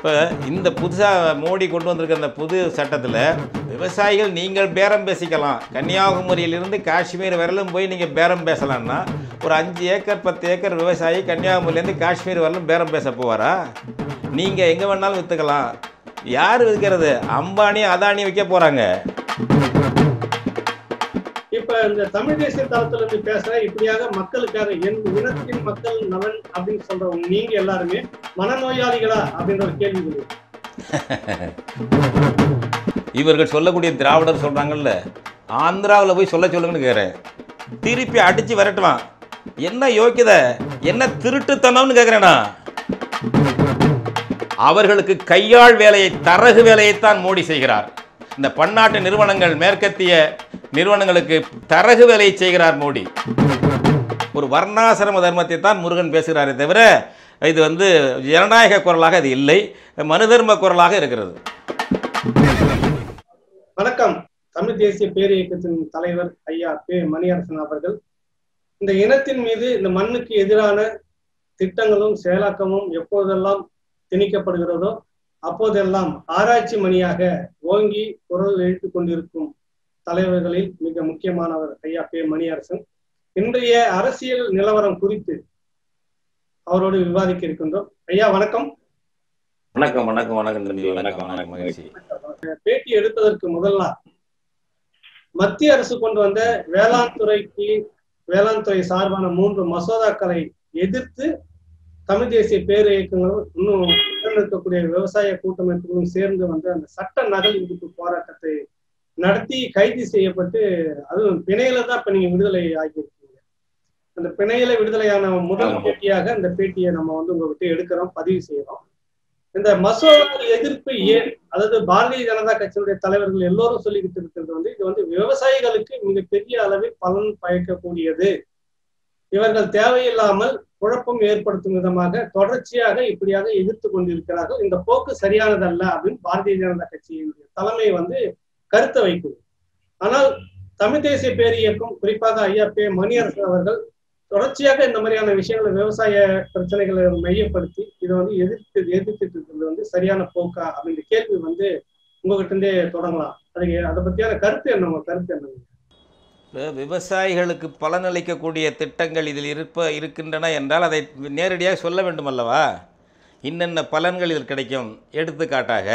இப்போ இந்த புதுசாக மோடி கொண்டு வந்திருக்க அந்த புது சட்டத்தில் விவசாயிகள் நீங்கள் பேரம் பேசிக்கலாம் கன்னியாகுமரியிலிருந்து காஷ்மீர் வரலும் போய் நீங்கள் பேரம் பேசலாம்னா ஒரு அஞ்சு ஏக்கர் பத்து ஏக்கர் விவசாயி கன்னியாகுமரியிலேருந்து காஷ்மீர் வரலும் பேரம் பேச போவாரா நீங்கள் எங்கே வேணாலும் விற்றுக்கலாம் யார் விற்கிறது அம்பானி அதானி வைக்க போகிறாங்க இப்ப இந்த தமிழ் தேசிய தளத்துல இருந்து பேசுற இப்படியாக மக்களுக்காக என் இனத்தின் மக்கள் நலன் அப்படின்னு சொல்றவங்க நீங்க எல்லாருமே மனநோயாளிகளா அப்படின்ற ஒரு கேள்வி வருது. இவர்கள் சொல்லக்கூடிய திராவிடர் சொல்கிறாங்கல்ல ஆந்திராவில் போய் சொல்ல சொல்லுங்கன்னு கேட்குறேன் திருப்பி அடித்து விரட்டுவான் என்ன யோக்கியதை என்ன திருட்டுத்தனம்னு கேட்குறேனா அவர்களுக்கு கையாள் வேலையை தரகு வேலையைத்தான் மோடி செய்கிறார் இந்த பன்னாட்டு நிறுவனங்கள் மேற்கத்திய நிறுவனங்களுக்கு தரகு வேலையை செய்கிறார் மோடி ஒரு வர்ணாசிரம தர்மத்தை தான் முருகன் பேசுகிறாரே தவிர இது வந்து ஜனநாயக குரலாக அது இல்லை மனு தர்ம குரலாக இருக்கிறது வணக்கம் தமிழ் தேசிய பேர் இயக்கத்தின் தலைவர் ஐயா பே மணியரசன் அவர்கள் இந்த இனத்தின் மீது இந்த மண்ணுக்கு எதிரான திட்டங்களும் செயலாக்கமும் எப்போதெல்லாம் திணிக்கப்படுகிறதோ அப்போதெல்லாம் ஆராய்ச்சி மணியாக ஓங்கி குரல் எழுப்பிக் கொண்டிருக்கும் தலைவர்களில் மிக முக்கியமானவர் ஐயா பே மணியரசன் இன்றைய அரசியல் நிலவரம் குறித்து அவரோடு விவாதிக்க இருக்கின்றோம் ஐயா வணக்கம் வணக்கம் வணக்கம் வணக்கம் தம்பி வணக்கம் வணக்கம் மகிழ்ச்சி பேட்டி எடுப்பதற்கு முதல்ல மத்திய அரசு கொண்டு வந்த வேளாண் துறைக்கு வேளாண் துறை சார்பான மூன்று மசோதாக்களை எதிர்த்து தமிழ் தேசிய பேர் இயக்கங்களும் இன்னும் உடன் இருக்கக்கூடிய விவசாய கூட்டமைப்புகளும் சேர்ந்து வந்து அந்த சட்ட நகல் எதிர்ப்பு போராட்டத்தை நடத்தி கைது செய்யப்பட்டு அதுவும் பிணையில தான் இப்ப நீங்க விடுதலை ஆகியிருக்கீங்க அந்த பிணையில விடுதலையான முதல் ஆமா. பேட்டியாக அந்த பேட்டியை நம்ம வந்து உங்ககிட்ட எடுக்கிறோம் பதிவு செய்யறோம் இந்த மசோதா எதிர்ப்பு ஏன் அதாவது பாரதிய ஜனதா கட்சியினுடைய தலைவர்கள் எல்லோரும் சொல்லிக்கிட்டு இருக்கிறது வந்து இது வந்து விவசாயிகளுக்கு மிகப்பெரிய அளவில் பலன் பயக்கக்கூடியது இவர்கள் தேவையில்லாமல் குழப்பம் ஏற்படுத்தும் விதமாக தொடர்ச்சியாக இப்படியாக எதிர்த்து கொண்டிருக்கிறார்கள் இந்த போக்கு சரியானதல்ல அப்படின்னு பாரதிய ஜனதா கட்சியினுடைய தலைமை வந்து கருத்தை வைக்குது ஆனால் தமிழ் தேசிய பேர் இயக்கம் குறிப்பாக ஐயா பே மணியரசு அவர்கள் தொடர்ச்சியாக இந்த மாதிரியான விஷயங்களை விவசாய பிரச்சனைகளை மையப்படுத்தி இதை வந்து எதிர்த்து எதிர்த்துட்டு இருக்கிறது வந்து சரியான போக்கா அப்படின்ற கேள்வி வந்து உங்ககிட்ட இருந்தே தொடங்கலாம் அதுக்கு அதை பத்தியான கருத்து என்ன உங்க கருத்து என்ன இப்ப விவசாயிகளுக்கு பலனளிக்கக்கூடிய திட்டங்கள் இதில் இருப்ப இருக்கின்றன என்றால் அதை நேரடியாக சொல்ல வேண்டும் அல்லவா இன்னென்ன பலன்கள் இதில் கிடைக்கும் எடுத்துக்காட்டாக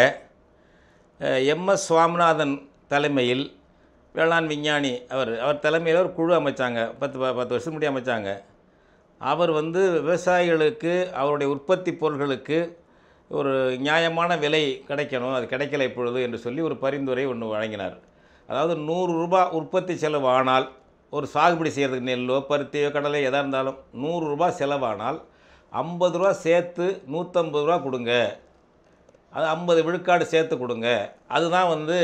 எம்எஸ் சுவாமிநாதன் தலைமையில் வேளாண் விஞ்ஞானி அவர் அவர் தலைமையில் ஒரு குழு அமைச்சாங்க பத்து ப- பத்து வருஷம் முன்னாடி அமைச்சாங்க அவர் வந்து விவசாயிகளுக்கு அவருடைய உற்பத்தி பொருட்களுக்கு ஒரு நியாயமான விலை கிடைக்கணும் அது கிடைக்கல இப்பொழுது என்று சொல்லி ஒரு பரிந்துரை ஒன்று வழங்கினார் அதாவது நூறு ரூபாய் உற்பத்தி செலவு ஆனால் ஒரு சாகுபடி செய்கிறதுக்கு நெல்லோ பருத்தியோ கடலை எதாக இருந்தாலும் நூறு ரூபாய் செலவானால் ஐம்பது ரூபா சேர்த்து நூற்றம்பது ரூபா கொடுங்க அது ஐம்பது விழுக்காடு சேர்த்து கொடுங்க அதுதான் வந்து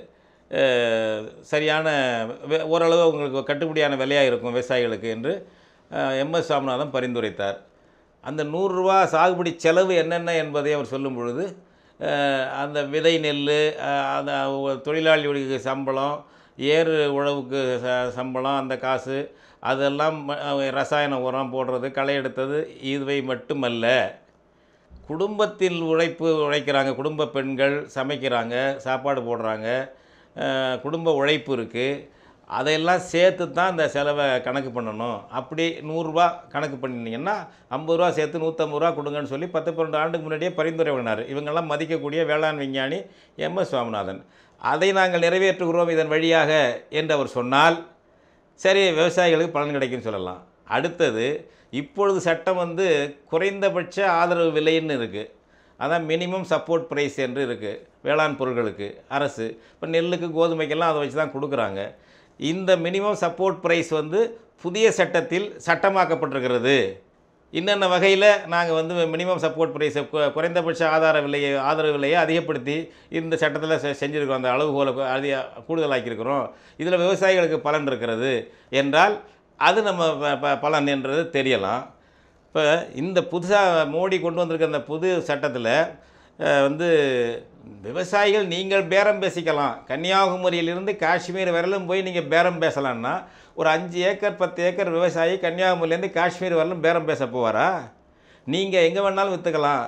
அஹ், சரியான வே- ஓரளவு உங்களுக்கு கட்டுப்படியான விலையாக இருக்கும் விவசாயிகளுக்கு என்று எம்எஸ் சாமிநாதன் பரிந்துரைத்தார் அந்த நூறுரூவா சாகுபடி செலவு என்னென்ன என்பதை அவர் சொல்லும் பொழுது அஹ், அந்த விதை நெல் அஹ், அந்த ஒ- தொழிலாளிகளுக்கு சம்பளம் ஏறு உழவுக்கு ச- சம்பளம் அந்த காசு அதெல்லாம் ம- அஹ், ரசாயன உரம் போடுறது களை எடுத்தது இவை மட்டுமல்ல குடும்பத்தில் உழைப்பு உழைக்கிறாங்க குடும்ப பெண்கள் சமைக்கிறாங்க சாப்பாடு போடுறாங்க அஹ், குடும்ப உழைப்பு இருக்குது அதையெல்லாம் சேர்த்து தான் இந்த செலவை கணக்கு பண்ணணும் அப்படி நூறுரூவா கணக்கு பண்ணினீங்கன்னா ஐம்பது ரூபா சேர்த்து நூற்றம்பது ரூபா கொடுங்கன்னு சொல்லி பத்து பன்னெண்டு ஆண்டுக்கு முன்னாடியே பரிந்துரை பண்ணார் இவங்கெல்லாம் மதிக்கக்கூடிய வேளாண் விஞ்ஞானி எம் எஸ் சுவாமிநாதன் அதை நாங்கள் நிறைவேற்றுகிறோம் இதன் வழியாக என்று அவர் சொன்னால் சரி விவசாயிகளுக்கு பலன் கிடைக்கும்னு சொல்லலாம் அடுத்தது இப்பொழுது சட்டம் வந்து குறைந்தபட்ச ஆதரவு விலைன்னு இருக்குது அதான் மினிமம் சப்போர்ட் ப்ரைஸ் என்று இருக்குது வேளாண் பொருட்களுக்கு அரசு இப்போ நெல்லுக்கு கோதுமைக்கெல்லாம் அதை வச்சு தான் கொடுக்குறாங்க இந்த மினிமம் சப்போர்ட் ப்ரைஸ் வந்து புதிய சட்டத்தில் சட்டமாக்கப்பட்டிருக்கிறது இன்னென்ன வகையில் நாங்கள் வந்து மினிமம் சப்போர்ட் ப்ரைஸை குறைந்தபட்ச ஆதார விலையை ஆதரவு விலையை அதிகப்படுத்தி இந்த சட்டத்தில் செ செஞ்சுருக்கோம் அந்த அளவுகோலை கு- அதிக கூடுதலாக்கியிருக்கிறோம் இதில் விவசாயிகளுக்கு பலன் இருக்கிறது என்றால் அது நம்ம ப- ப- பலன் என்றது தெரியலாம் இப்போ இந்த புதுசாக மோடி கொண்டு வந்திருக்க அந்த புது சட்டத்தில் வந்து விவசாயிகள் நீங்கள் பேரம் பேசிக்கலாம் கன்னியாகுமரியிலிருந்து காஷ்மீர் வரலும் போய் நீங்கள் பேரம் பேசலான்னா ஒரு அஞ்சு ஏக்கர் பத்து ஏக்கர் விவசாயி கன்னியாகுமரியிலேருந்து காஷ்மீர் வரலும் பேரம் பேச போவாரா நீங்கள் எங்கே வேணாலும் விற்றுக்கலாம்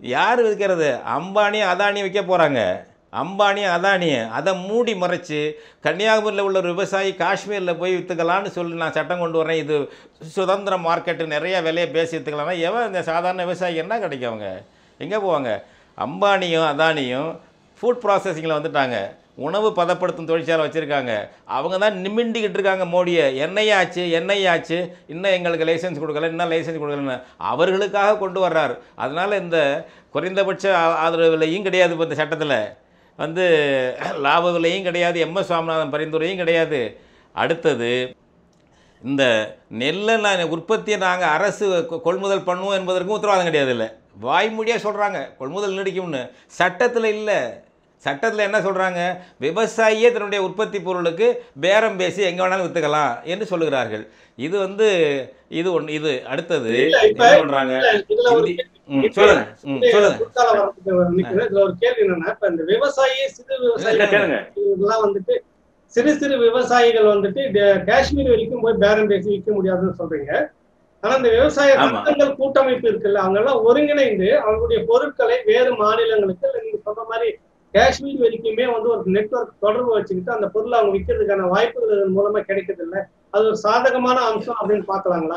யார் விற்கிறது அம்பானி அதானி வைக்க போகிறாங்க அம்பானி அதானி அதை மூடி மறைச்சு கன்னியாகுமரியில் உள்ள ஒரு விவசாயி காஷ்மீரில் போய் விற்றுக்கலான்னு சொல்லி நான் சட்டம் கொண்டு வரேன் இது சுதந்திர மார்க்கெட்டு நிறைய விலையை பேசி விற்றுக்கலாம்னா எவன் இந்த சாதாரண விவசாயி என்ன கிடைக்கும் அவங்க எங்கே போவாங்க அம்பானியும் அதானியும் ஃபுட் ப்ராசஸிங்கில் வந்துட்டாங்க உணவு பதப்படுத்தும் தொழிற்சாலை வச்சுருக்காங்க அவங்க தான் நிமிண்டிக்கிட்டு இருக்காங்க மோடியை எண்ணெய் ஆச்சு எண்ணெய் ஆச்சு இன்னும் எங்களுக்கு லைசன்ஸ் கொடுக்கல இன்னும் லைசன்ஸ் கொடுக்கலன்னு அவர்களுக்காக கொண்டு வர்றார் அதனால் இந்த குறைந்தபட்ச ஆ- ஆதரவு விலையும் கிடையாது இப்போ இந்த சட்டத்தில் வந்து லாப விலையும் கிடையாது எம்எஸ் சுவாமிநாதன் பரிந்துரையும் கிடையாது அடுத்தது இந்த நெல்லை நான் உற்பத்தியை நாங்கள் அரசு கொ- கொள்முதல் பண்ணுவோம் என்பதற்கும் உத்தரவாதம் கிடையாது இல்லை வாய்மொழியாக சொல்கிறாங்க கொள்முதல் நீடிக்கும்னு சட்டத்தில் இல்லை சட்டத்தில் என்ன சொல்கிறாங்க விவசாயியே தன்னுடைய உற்பத்தி பொருளுக்கு பேரம் பேசி எங்கே வேணாலும் விற்றுக்கலாம் என்று சொல்லுகிறார்கள் இது வந்து இது ஒன்று இது அடுத்தது இல்ல, இப்ப- என்ன பண்ணுறாங்க இல்ல, இதுல ஒரு இந்தி- ம் சொல்லுங்க ம் சொல்லுங்க குறுக்கால வரதுக்கு நிக்கிறேன். இதுல ஒரு கேள்வி என்னன்னா இப்ப இந்த விவசாயி சிறு விவசாயிகள் கேளுங்க. இதெல்லாம் வந்துட்டு சிறு சிறு விவசாயிகள் வந்துட்டு டே- காஷ்மீர் வரைக்கும் போய் பேரம் பேசி விற்க முடியாதுன்னு சொல்றீங்க ஆனா இந்த விவசாய ஆமா. சங்கங்கள் கூட்டமைப்பு இருக்குல்ல அவங்க எல்லாம் ஒருங்கிணைந்து அவங்களுடைய பொருட்களை வேறு மாநிலங்களுக்கு இல்ல நீங்க சொல்ற மாதிரி காஷ்மீர் வரைக்குமே வந்து ஒரு நெட்வொர்க் தொடர்பு வச்சுக்கிட்டு அந்த பொருளை அவங்க விற்கிறதுக்கான வாய்ப்புகள் இதன் மூலமா கிடைக்கிறது இல்ல அது ஒரு சாதகமான அம்சம் அப்படின்னு பாக்கலாங்களா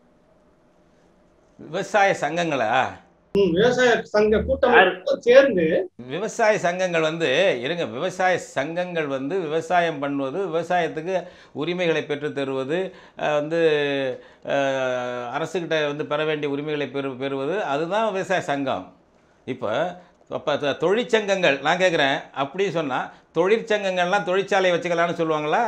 விவசாய சங்கங்களா ம், விவசாய சங்க கூட்டமைப்பு சேர்ந்து விவசாய சங்கங்கள் வந்து இருங்க விவசாய சங்கங்கள் வந்து விவசாயம் பண்ணுவது விவசாயத்துக்கு உரிமைகளை பெற்றுத் தருவது அஹ், வந்து அஹ், அரசுகிட்ட வந்து பெற வேண்டிய உரிமைகளை பெறு பெறுவது அதுதான் விவசாய சங்கம் இப்போ அப்போ தொழிற்சங்கங்கள் நான் கேட்குறேன் அப்படி சொன்னால் தொழிற்சங்கங்கள்லாம் தொழிற்சாலை வச்சுக்கலான்னு சொல்லுவாங்களா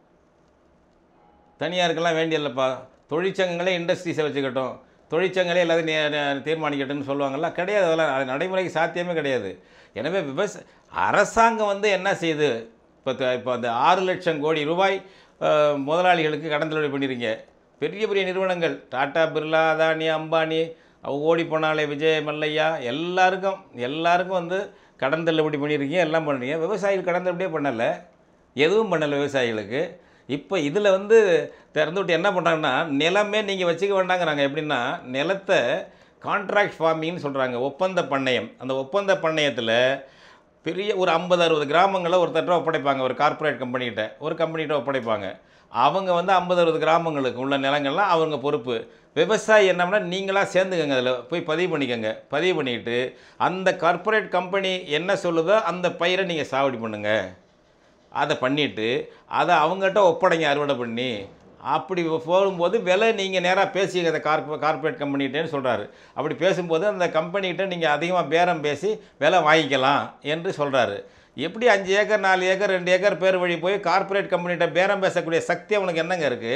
தனியாருக்கெல்லாம் வேண்டியதில்லப்பா தொழிற்சங்கங்களே இண்டஸ்ட்ரீஸை வச்சுக்கட்டும் தொழிற்சங்களே எல்லாத்தையும் நே- நே- தீர்மானிக்கட்டும்னு சொல்லுவாங்கல்ல கிடையாது அதெல்லாம் அது நடைமுறைக்கு சாத்தியமே கிடையாது எனவே விவசாய அரசாங்கம் வந்து என்ன செய்யுது இப்போ த- இப்போ அந்த ஆறு லட்சம் கோடி ரூபாய் அஹ், முதலாளிகளுக்கு கடன் தள்ளுபடி பண்ணிருக்கீங்க பெரிய பெரிய நிறுவனங்கள் டாடா பிர்லா அதானி அம்பானி அவங்க ஓடி போனாலே விஜய் மல்லையா எல்லாருக்கும் எல்லாருக்கும் வந்து கடன் தள்ளுபடி பண்ணியிருக்கீங்க எல்லாம் பண்ணுறீங்க விவசாயிகள் கடன் தள்ளுபடியே பண்ணலை எதுவும் பண்ணலை விவசாயிகளுக்கு இப்போ இதில் வந்து திறந்து விட்டு என்ன பண்ணுறாங்கன்னா நிலமே நீங்கள் வச்சுக்க வேண்டாங்கிறாங்க எப்படின்னா நிலத்தை கான்ட்ராக்ட் ஃபார்மிங்னு சொல்கிறாங்க ஒப்பந்த பண்ணையம் அந்த ஒப்பந்த பண்ணையத்தில் பெரிய ஒரு ஐம்பது அறுபது கிராமங்களை ஒருத்தர்கிட்ட ஒப்படைப்பாங்க ஒரு கார்ப்பரேட் கம்பெனிகிட்ட ஒரு கம்பெனிகிட்ட ஒப்படைப்பாங்க அவங்க வந்து ஐம்பது அறுபது கிராமங்களுக்கு உள்ள நிலங்கள்லாம் அவங்க பொறுப்பு விவசாயி என்ன பண்ணா நீங்களாக சேர்ந்துக்கங்க அதில் போய் பதிவு பண்ணிக்கோங்க பதிவு பண்ணிக்கிட்டு அந்த கார்ப்பரேட் கம்பெனி என்ன சொல்லுதோ அந்த பயிரை நீங்கள் சாவடி பண்ணுங்கள் அதை பண்ணிவிட்டு அதை அவங்ககிட்ட ஒப்படைங்க அறுவடை பண்ணி அப்படி போகும்போது விலை நீங்கள் நேராக பேசிக்க அந்த கார்ப கார்ப்பரேட் கம்பெனிகிட்டேன்னு சொல்கிறாரு அப்படி பேசும்போது அந்த கம்பெனிகிட்ட நீங்கள் அதிகமாக பேரம் பேசி விலை வாங்கிக்கலாம் என்று சொல்கிறாரு எப்படி அஞ்சு ஏக்கர் நாலு ஏக்கர் ரெண்டு ஏக்கர் பேர் வழி போய் கார்ப்பரேட் கம்பெனிகிட்ட பேரம் பேசக்கூடிய சக்தி அவனுக்கு என்னங்க இருக்குது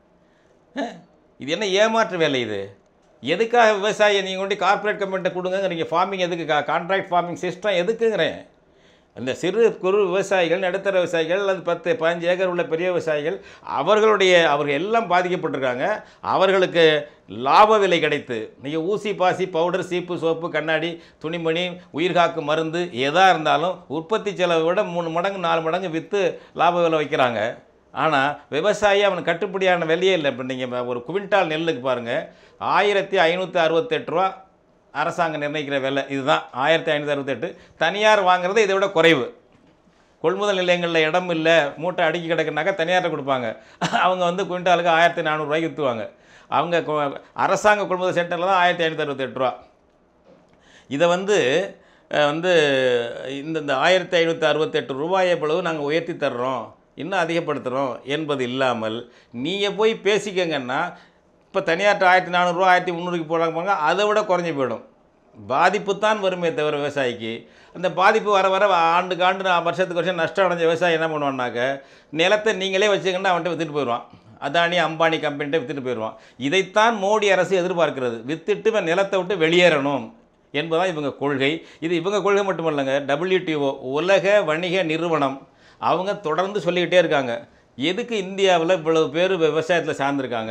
இது என்ன ஏமாற்று வேலை இது எதுக்காக விவசாயியை நீங்கள் கொண்டு கார்ப்பரேட் கம்பெனிட்ட கொடுங்கங்கிறீங்க ஃபார்மிங் எதுக்கு கான்ட்ராக்ட் ஃபார்மிங் சிஸ்டம் எதுக்குங்கிறேன் இந்த சிறு குறு விவசாயிகள் நடுத்தர விவசாயிகள் அல்லது பத்து பதினஞ்சு ஏக்கர் உள்ள பெரிய விவசாயிகள் அவர்களுடைய அவர்கள் எல்லாம் பாதிக்கப்பட்டிருக்காங்க அவர்களுக்கு லாப விலை கிடைத்து நீங்கள் ஊசி பாசி பவுடர் சீப்பு சோப்பு கண்ணாடி துணிமணி உயிர்காக்கும் மருந்து எதாக இருந்தாலும் உற்பத்தி செலவை விட மூணு மடங்கு நாலு மடங்கு விற்று லாப விலை வைக்கிறாங்க ஆனால் விவசாயி அவனுக்கு கட்டுப்படியான விலையே இல்லை இப்போ நீங்கள் ஒரு குவிண்டால் நெல்லுக்கு பாருங்கள் ஆயிரத்தி ஐநூற்றி அறுபத்தெட்டு ரூபா அரசாங்கம் நிர்ணயிக்கிற விலை இதுதான் ஆயிரத்தி ஐநூற்றி அறுபத்தெட்டு தனியார் வாங்குறது இதை விட குறைவு கொள்முதல் நிலையங்களில் இடம் இல்லை மூட்டை அடுக்கி கிடக்குனாக்கா தனியார்ட்ட கொடுப்பாங்க அவங்க வந்து குவிண்டாலுக்கு ஆயிரத்தி நானூறுரூவாய்க்கு விற்றுவாங்க அவங்க கொ- அரசாங்க கொள்முதல் சென்டரில் தான் ஆயிரத்தி ஐநூற்றி அறுபத்தெட்டு ரூபா இதை வந்து அஹ், வந்து இந்த இந்த ஆயிரத்தி ஐநூற்றி அறுபத்தெட்டு ரூபாயை எவ்வளவு நாங்கள் உயர்த்தி தர்றோம் இன்னும் அதிகப்படுத்துகிறோம் என்பது இல்லாமல் நீங்கள் போய் பேசிக்கங்கன்னா இப்போ தனியார்ட்ட ஆயிரத்தி நானூறுரூவா ஆயிரத்தி முந்நூறுக்கு போடுறாங்க பாருங்க அதை விட குறைஞ்சி போயிடும் பாதிப்பு தான் வருமே தவிர விவசாயிக்கு அந்த பாதிப்பு வர வர ஆண்டுக்கு ஆண்டு நான் வருஷத்துக்கு வருஷம் நஷ்டம் அடைஞ்ச விவசாயி என்ன பண்ணுவான்னாக்க நிலத்தை நீங்களே வச்சுக்கன்னா அவன்கிட்ட விற்றுட்டு போயிடுவான் அதானி அம்பானி கம்பெனிட்ட விற்றுட்டு போயிடுவான் இதைத்தான் மோடி அரசு எதிர்பார்க்கிறது வித்துட்டு இவன் நிலத்தை விட்டு வெளியேறணும் என்பதுதான் இவங்க கொள்கை இது இவங்க கொள்கை மட்டுமல்லங்க WTO உலக வணிக நிறுவனம் அவங்க தொடர்ந்து சொல்லிக்கிட்டே இருக்காங்க எதுக்கு இந்தியாவில் இவ்வளவு பேர் விவசாயத்தில் சார்ந்திருக்காங்க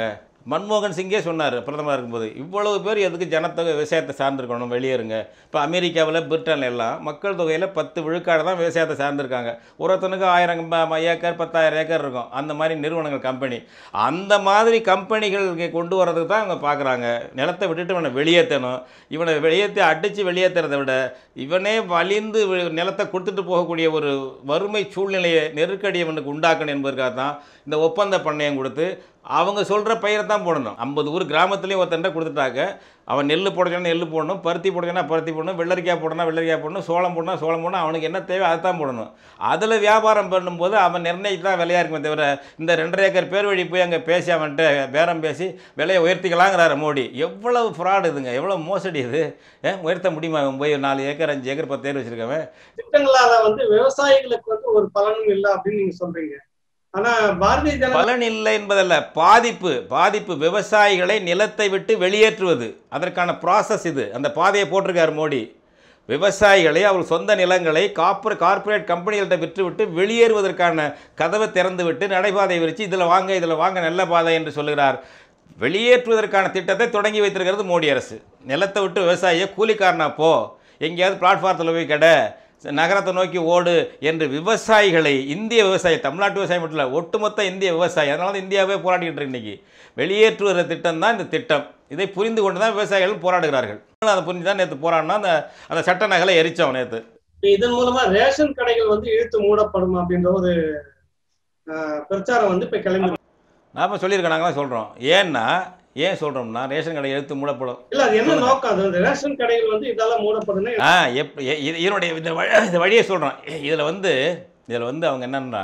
மன்மோகன் சிங்கே சொன்னார் பிரதமர் இருக்கும்போது இவ்வளவு பேர் எதுக்கு ஜனத்தொகை விவசாயத்தை சார்ந்திருக்கணும் வெளியேறுங்க இப்போ அமெரிக்காவில் பிரிட்டன்ல எல்லாம் மக்கள் தொகையில் பத்து விழுக்காடு தான் விவசாயத்தை சார்ந்திருக்காங்க ஒருத்தனுக்கு ஆயிரம் ப- ம- ஏக்கர் பத்தாயிரம் ஏக்கர் இருக்கும் அந்த மாதிரி நிறுவனங்கள் கம்பெனி அந்த மாதிரி கம்பெனிகள் இங்கே கொண்டு வரதுக்கு தான் அவங்க பார்க்குறாங்க நிலத்தை விட்டுட்டு இவனை வெளியேற்றணும் இவனை வெளியேற்றி அடித்து வெளியேற்றுறதை விட இவனே வலிந்து வி- நிலத்தை கொடுத்துட்டு போகக்கூடிய ஒரு வறுமை சூழ்நிலையை நெருக்கடி இவனுக்கு உண்டாக்கணும் என்பதற்காக தான் இந்த ஒப்பந்த பண்ணையம் கொடுத்து அவங்க சொல்கிற பயிரை தான் போடணும் ஐம்பது ஊர் கிராமத்துலேயும் ஒருத்தன்ட்ட கொடுத்துட்டாக்க அவன் நெல் போடணும்னா நெல் போடணும் பருத்தி போடணும்னா பருத்தி போடணும் வெள்ளரிக்காய் போடணும் வெள்ளரிக்காய் போடணும் சோளம் போடணும் சோளம் போடணும் அவனுக்கு என்ன தேவை அதை தான் போடணும் அதில் வியாபாரம் பண்ணும்போது அவன் நிர்ணயித்து தான் விலையாக இருக்குமே தவிர இந்த ரெண்டரை ஏக்கர் பேர் வழி போய் அங்கே பேசி அவன்கிட்ட பேரம் பேசி விலையை உயர்த்திக்கலாங்கிறாரு மோடி எவ்வளவு ஃப்ராடு இதுங்க எவ்வளோ மோசடி இது ஏன் உயர்த்த முடியுமா அவன் போய் நாலு ஏக்கர் அஞ்சு ஏக்கர் பத்து ஏக்கர் வச்சுருக்கவன் திட்டங்களால வந்து விவசாயிகளுக்கு வந்து ஒரு பலனும் இல்லை அப்படின்னு நீங்க சொல்றீங்க ஆனா பாரதிய ஜனதா பலன் இல்லை என்பதல்ல பாதிப்பு பாதிப்பு விவசாயிகளை நிலத்தை விட்டு வெளியேற்றுவது அதற்கான ப்ராசஸ் இது அந்த பாதையை போட்டிருக்கார் மோடி விவசாயிகளை அவர் சொந்த நிலங்களை காப்பர் கார்ப்பரேட் கம்பெனிகள்கிட்ட விற்றுவிட்டு வெளியேறுவதற்கான கதவை திறந்து விட்டு நடைபாதை விரித்து இதில் வாங்க இதில் வாங்க நல்ல பாதை என்று சொல்லுகிறார் வெளியேற்றுவதற்கான திட்டத்தை தொடங்கி வைத்திருக்கிறது மோடி அரசு நிலத்தை விட்டு விவசாயியை கூலிக்காரனா போ எங்கேயாவது பிளாட்ஃபாரத்தில் போய் கடை நகரத்தை நோக்கி ஓடு என்று விவசாயிகளை இந்திய விவசாயி தமிழ்நாட்டு விவசாயம் மட்டும் இல்லை ஒட்டுமொத்த இந்திய விவசாயி அதனால தான் இந்தியாவே போராடிக்கிட்டு இருக்கு இன்னைக்கு வெளியேற்றுகிற திட்டம் தான் இந்த திட்டம் இதை புரிந்து கொண்டு தான் விவசாயிகள் போராடுகிறார்கள் அதை புரிஞ்சு தான் நேற்று போராடினா அந்த அந்த சட்ட நகலை எரிச்சோம் நேற்று இதன் மூலமா ரேஷன் கடைகள் வந்து இழுத்து மூடப்படும் அப்படின்ற ஒரு ஆஹ், பிரச்சாரம் வந்து இப்ப கிளம்பி நாம சொல்லியிருக்கோம் நாங்கள் தான் சொல்கிறோம் ஏன்னா ஏன் சொல்கிறோம்னா ரேஷன் கடை எடுத்து மூடப்படும் இல்ல அது என்ன நோக்கம் அது அந்த ரேஷன் கடைகள் வந்து இதெல்லாம் மூடப்படும்னா ஆ எப் எ- இது- இதனுடைய இந்த வழி இந்த வழியை சொல்கிறோம் இதில் வந்து இதில் வந்து அவங்க என்னன்னா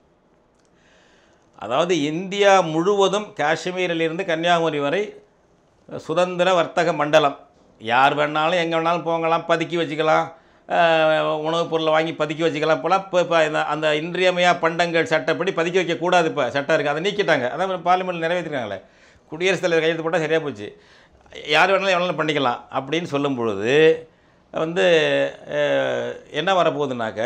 அதாவது இந்தியா முழுவதும் காஷ்மீரிலிருந்து கன்னியாகுமரி வரை சுதந்திர வர்த்தக மண்டலம் யார் வேணாலும் எங்கே வேணாலும் போகலாம் பதுக்கி வச்சுக்கலாம் அஹ், உணவுப் பொருளை வாங்கி பதுக்கி வச்சுக்கலாம் இப்போலாம் இப்போ இப்போ இந்த அந்த இன்றியமையா பண்டங்கள் சட்டப்படி பதுக்கி வைக்கக்கூடாது இப்போ சட்டம் இருக்குது அதை நீக்கிட்டாங்க அதான் பார்லிமெண்ட் நிறைவேற்றிருக்காங்களே குடியரசுத் தலைவர் கையெழுத்து போட்டால் சரியாக போச்சு யார் வேணாலும் எவ்வளோ வேணாலும் பண்ணிக்கலாம் அப்படின்னு சொல்லும் பொழுது வந்து அஹ், என்ன வரப்போகுதுனாக்க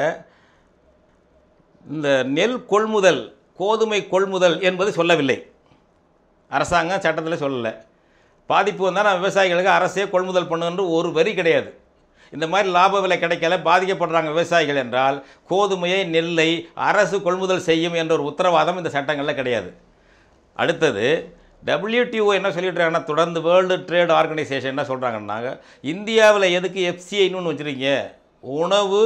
இந்த நெல் கொள்முதல் கோதுமை கொள்முதல் என்பது சொல்லவில்லை அரசாங்கம் சட்டத்தில் சொல்லலை பாதிப்பு வந்தால் விவசாயிகளுக்கு அரசே கொள்முதல் பண்ணுன்ற ஒரு வரி கிடையாது இந்த மாதிரி லாப விலை கிடைக்கல பாதிக்கப்படுறாங்க விவசாயிகள் என்றால் கோதுமையை நெல்லை அரசு கொள்முதல் செய்யும் என்ற ஒரு உத்தரவாதம் இந்த சட்டங்களில் கிடையாது அடுத்தது WTO என்ன சொல்லிட்டு இருக்காங்கன்னா தொடர்ந்து வேர்ல்டு ட்ரேட் ஆர்கனைசேஷன் என்ன சொல்கிறாங்கன்னாங்க இந்தியாவில் எதுக்கு எஃப்சிஐன்னு ஒன்று வச்சுருக்கீங்க உணவு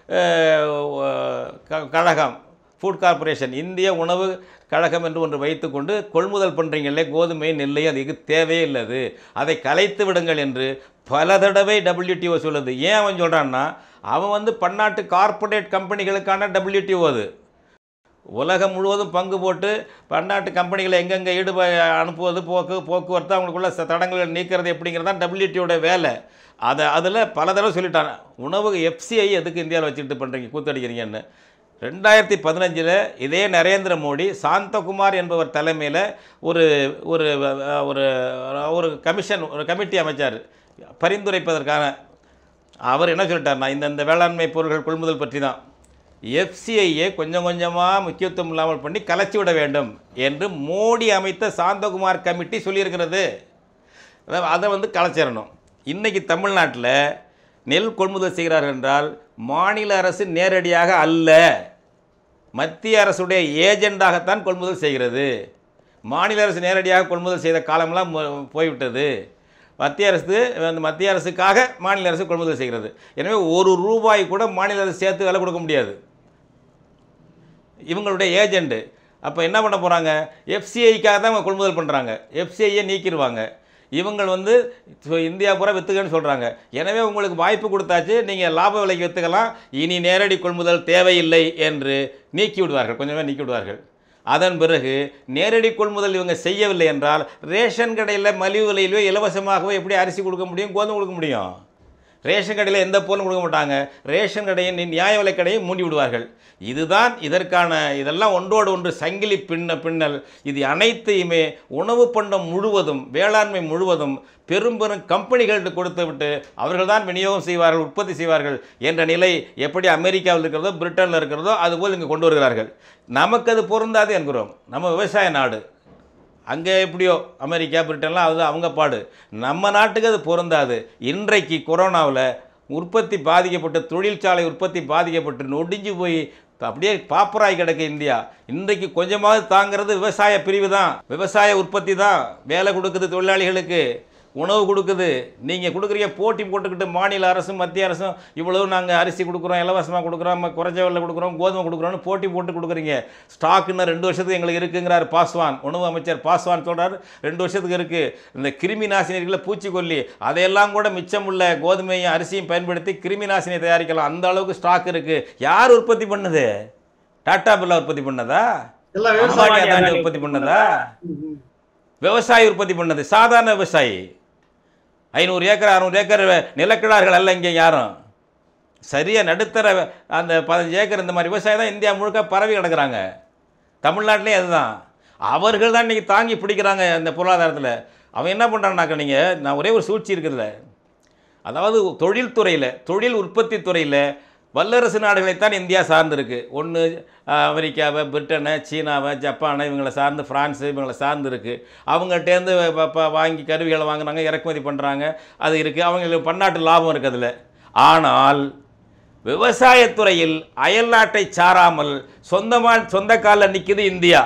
அஹ், க- கழகம் ஃபுட் கார்ப்பரேஷன் இந்திய உணவு கழகம் என்று ஒன்று வைத்துக்கொண்டு கொள்முதல் பண்ணுறீங்களே கோதுமை நெல்லை அதுக்கு தேவையே இல்லை அது அதை கலைத்து விடுங்கள் என்று பல தடவை WTO சொல்லுது ஏன் அவன் சொல்கிறான்னா அவன் வந்து பன்னாட்டு கார்ப்பரேட் கம்பெனிகளுக்கான WTO அது உலகம் முழுவதும் பங்கு போட்டு பன்னாட்டு கம்பெனிகளை எங்கெங்கே ஈடுப அனுப்புவது போக்கு போக்குவரத்து அவங்களுக்குள்ள ச- தடங்களை நீக்கிறது எப்படிங்கிறது தான் டபிள்யூடியோட வேலை அதை அதில் பல தடவை சொல்லிட்டாங்க உணவு எஃப்சிஐ எதுக்கு இந்தியாவில் வச்சுட்டு பண்ணுறீங்க கூத்தடிக்கிறீங்கன்னு ரெண்டாயிரத்தி பதினஞ்சில் இதே நரேந்திர மோடி சாந்தகுமார் என்பவர் தலைமையில் ஒரு ஒரு அஹ், ஒரு ஒரு கமிஷன் ஒரு கமிட்டி அமைச்சார் பரிந்துரைப்பதற்கான அவர் என்ன சொல்லிட்டார்னா இந்தந்த வேளாண்மை பொருட்கள் கொள்முதல் பற்றி தான் எஃப்சிஐயை கொஞ்சம் கொஞ்சமாக முக்கியத்துவம் இல்லாமல் பண்ணி கலைச்சி விட வேண்டும் என்று மோடி அமைத்த சாந்தகுமார் கமிட்டி சொல்லியிருக்கிறது அதாவது அதை வந்து கலைச்சிடணும் இன்றைக்கி தமிழ்நாட்டில் நெல் கொள்முதல் செய்கிறார்கள் என்றால் மாநில அரசு நேரடியாக அல்ல மத்திய அரசுடைய ஏஜெண்டாகத்தான் கொள்முதல் செய்கிறது மாநில அரசு நேரடியாக கொள்முதல் செய்த காலமெல்லாம் மு- போய்விட்டது மத்திய அரசு அந்த மத்திய அரசுக்காக மாநில அரசு கொள்முதல் செய்கிறது எனவே ஒரு ரூபாய் கூட மாநில அரசு சேர்த்து விலை கொடுக்க முடியாது இவங்களுடைய ஏஜெண்ட்டு அப்போ என்ன பண்ண போகிறாங்க எஃப்சிஐக்காக தான் அவங்க கொள்முதல் பண்ணுறாங்க எஃப்சிஐயை நீக்கிடுவாங்க இவங்கள் வந்து so இந்தியா பூரா விற்றுக்கன்னு சொல்கிறாங்க எனவே உங்களுக்கு வாய்ப்பு கொடுத்தாச்சு நீங்கள் லாப விலைக்கு விற்றுக்கலாம் இனி நேரடி கொள்முதல் தேவையில்லை என்று நீக்கி விடுவார்கள் கொஞ்சமே நீக்கி விடுவார்கள் அதன் பிறகு நேரடி கொள்முதல் இவங்க செய்யவில்லை என்றால் ரேஷன் கடையில் மலிவு விலையிலோ இலவசமாகவோ எப்படி அரிசி கொடுக்க முடியும் கோதுமை கொடுக்க முடியும் ரேஷன் கடையில் எந்த பொருளும் கொடுக்க மாட்டாங்க ரேஷன் கடையின் நியாய விலைக் கடையை மூடி விடுவார்கள் இதுதான் இதற்கான இதெல்லாம் ஒன்றோடு ஒன்று சங்கிலி பின்ன பின்னல் இது அனைத்தையுமே உணவு பண்டம் முழுவதும் வேளாண்மை முழுவதும் பெரும் பெரும் கம்பெனிகள்கிட்ட கொடுத்து விட்டு அவர்கள் தான் விநியோகம் செய்வார்கள் உற்பத்தி செய்வார்கள் என்ற நிலை எப்படி அமெரிக்காவில் இருக்கிறதோ பிரிட்டனில் இருக்கிறதோ அதுபோல் இங்கே கொண்டு வருகிறார்கள் நமக்கு அது பொருந்தாது என்கிறோம் நம்ம விவசாய நாடு அங்கே எப்படியோ அமெரிக்கா பிரிட்டன்லாம் அது அவங்க பாடு நம்ம நாட்டுக்கு அது பொருந்தாது இன்றைக்கு கொரோனாவில் உற்பத்தி பாதிக்கப்பட்டு தொழிற்சாலை உற்பத்தி பாதிக்கப்பட்டு நொடிஞ்சு போய் அப்படியே பாப்பராய் கிடக்கு இந்தியா இன்றைக்கு கொஞ்சமாவது தாங்கிறது விவசாய பிரிவு தான் விவசாய உற்பத்தி தான் வேலை கொடுக்குது தொழிலாளிகளுக்கு உணவு கொடுக்குது நீங்கள் கொடுக்குறீங்க போட்டி போட்டுக்கிட்டு மாநில அரசும் மத்திய அரசும் இவ்வளவு நாங்கள் அரிசி கொடுக்குறோம் இலவசமாக கொடுக்குறோம் ம- குறைஞ்ச விலையில் கொடுக்குறோம் கோதுமை கொடுக்குறோம்னு போட்டி போட்டு கொடுக்குறீங்க ஸ்டாக் இன்னும் ரெண்டு வருஷத்துக்கு எங்களுக்கு இருக்குங்கிறார் பாஸ்வான் உணவு அமைச்சர் பாஸ்வான் சொல்றாரு ரெண்டு வருஷத்துக்கு இருக்குது இந்த கிருமி நாசினிகளை பூச்சிக்கொல்லி அதையெல்லாம் கூட மிச்சம் உள்ள கோதுமையும் அரிசியும் பயன்படுத்தி கிருமி நாசினி தயாரிக்கலாம் அந்த அளவுக்கு ஸ்டாக் இருக்குது யார் உற்பத்தி பண்ணுது டாடா பிர்லா உற்பத்தி பண்ணதா எல்லாம் அம்பானி விவசாயம் அதானி உற்பத்தி பண்ணதா ம், ம். விவசாயி உற்பத்தி பண்ணது சாதாரண விவசாயி ஐநூறு ஏக்கர் அறுநூறு ஏக்கர் நிலக்கிழார்கள் அல்ல இங்கே யாரும் சரியாக நடுத்தர அந்த பதினஞ்சு ஏக்கர் இந்த மாதிரி விவசாயம் தான் இந்தியா முழுக்க பரவி கிடக்குறாங்க தமிழ்நாட்டிலே அதுதான் அவர்கள் தான் இன்றைக்கி தாங்கி பிடிக்கிறாங்க அந்த பொருளாதாரத்தில் அவன் என்ன பண்ணுறான்னாக்க நீங்கள் நான் ஒரே ஒரு சூழ்ச்சி இருக்குதுல்ல அதாவது தொழில்துறையில் தொழில் உற்பத்தி துறையில் வல்லரசு நாடுகளைத்தான் இந்தியா சார்ந்திருக்கு ஒன்று அமெரிக்காவை பிரிட்டனை சீனாவை ஜப்பானை இவங்களை சார்ந்து ஃப்ரான்ஸு இவங்களை சார்ந்து இருக்குது அவங்கள்ட்டேருந்து வ- ப- வாங்கி கருவிகளை வாங்குறாங்க இறக்குமதி பண்ணுறாங்க அது இருக்குது அவங்களுக்கு பன்னாட்டு லாபம் இருக்குது அதில் ஆனால் விவசாயத்துறையில் அயல் நாட்டை சாராமல் சொந்தமாக சொந்த காலில் நிற்குது இந்தியா